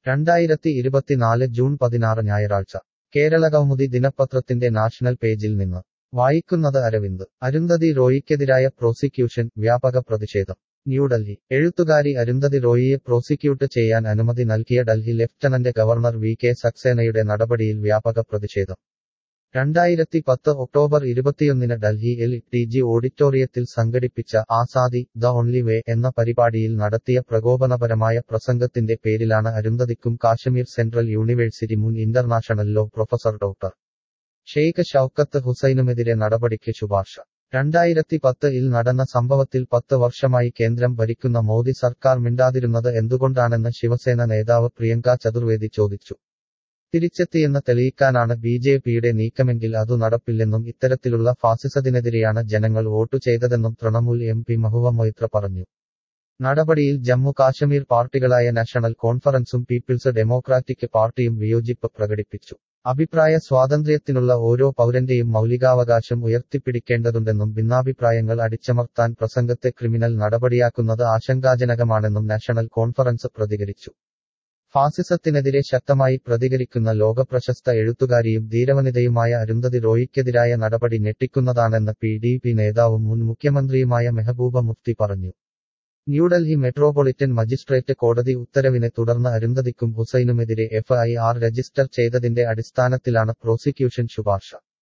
രണ്ടായിരത്തി ഇരുപത്തിനാല് ജൂൺ പതിനാറ് ഞായറാഴ്ച കേരളകൗമുദി ദിനപത്രത്തിന്റെ നാഷണൽ പേജിൽ നിന്ന് വായിക്കുന്നത് അരവിന്ദ് അരുന്ധതി റോയിക്കെതിരായ പ്രോസിക്യൂഷൻ വ്യാപക പ്രതിഷേധം ന്യൂഡൽഹി എഴുത്തുകാരി അരുന്ധതി റോയിയെ പ്രോസിക്യൂട്ട് ചെയ്യാൻ അനുമതി നൽകിയ Delhi lieutenant governor V K സക്സേനയുടെ നടപടിയിൽ വ്യാപക പ്രതിഷേധം രണ്ടായിരത്തി പത്ത് ഒക്ടോബർ ഇരുപത്തിയൊന്നിന് ഡൽഹിയിൽ ടി ജി ഓഡിറ്റോറിയത്തിൽ സംഘടിപ്പിച്ച ആസാദി ദ ഓൺലി വേ എന്ന പരിപാടിയിൽ നടത്തിയ പ്രകോപനപരമായ പ്രസംഗത്തിന്റെ പേരിലാണ് അരുന്ധതിക്കും കാശ്മീർ സെൻട്രൽ യൂണിവേഴ്സിറ്റി മുൻ international law professor doctor Sheikh Showkat ഹുസൈനുമെതിരെ നടപടിക്ക് ശുപാർശ രണ്ടായിരത്തി പത്ത് ഇൽ നടന്ന സംഭവത്തിൽ പത്ത് വർഷമായി കേന്ദ്രം ഭരിക്കുന്ന മോദി സർക്കാർ മിണ്ടാതിരുന്നത് എന്തുകൊണ്ടാണെന്ന് ശിവസേന നേതാവ് പ്രിയങ്ക ചതുർവേദി ചോദിച്ചു തിരിച്ചെത്തിയെന്ന് തെളിയിക്കാനാണ് ബി ജെ പിയുടെ നീക്കമെങ്കിൽ അതു നടപ്പില്ലെന്നും ഇത്തരത്തിലുള്ള ഫാസിസത്തിനെതിരെയാണ് ജനങ്ങൾ വോട്ടു ചെയ്തതെന്നും തൃണമൂൽ എം പി മഹുവ മൊയ്ത്ര പറഞ്ഞു നടപടിയിൽ ജമ്മു കാശ്മീർ പാർട്ടികളായ നാഷണൽ കോൺഫറൻസും പീപ്പിൾസ് ഡെമോക്രാറ്റിക് പാർട്ടിയും വിയോജിപ്പ് പ്രകടിപ്പിച്ചു അഭിപ്രായ സ്വാതന്ത്ര്യത്തിനുള്ള ഓരോ പൗരന്റെയും മൗലികാവകാശം ഉയർത്തിപ്പിടിക്കേണ്ടതുണ്ടെന്നും ഭിന്നാഭിപ്രായങ്ങൾ അടിച്ചമർത്താൻ പ്രസംഗത്തെ ക്രിമിനൽ നടപടിയാക്കുന്നത് ആശങ്കാജനകമാണെന്നും നാഷണൽ കോൺഫറൻസ് പ്രതികരിച്ചു ഫാസിസത്തിനെതിരെ ശക്തമായി പ്രതികരിക്കുന്ന ലോകപ്രശസ്ത എഴുത്തുകാരിയും ധീരവനിതയുമായ അരുന്ധതി റോയിക്കെതിരായ നടപടി ഞെട്ടിക്കുന്നതാണെന്ന് പി ഡി പി നേതാവും മുൻ മുഖ്യമന്ത്രിയുമായ മെഹബൂബ മുഫ്തി പറഞ്ഞു ന്യൂഡൽഹി മെട്രോപൊളിറ്റൻ മജിസ്ട്രേറ്റ് കോടതി ഉത്തരവിനെ തുടർന്ന് അരുന്ധതിക്കും ഹുസൈനുമെതിരെ എഫ്ഐആർ രജിസ്റ്റർ ചെയ്തതിന്റെ അടിസ്ഥാനത്തിലാണ് പ്രോസിക്യൂഷൻ ശുപാർശ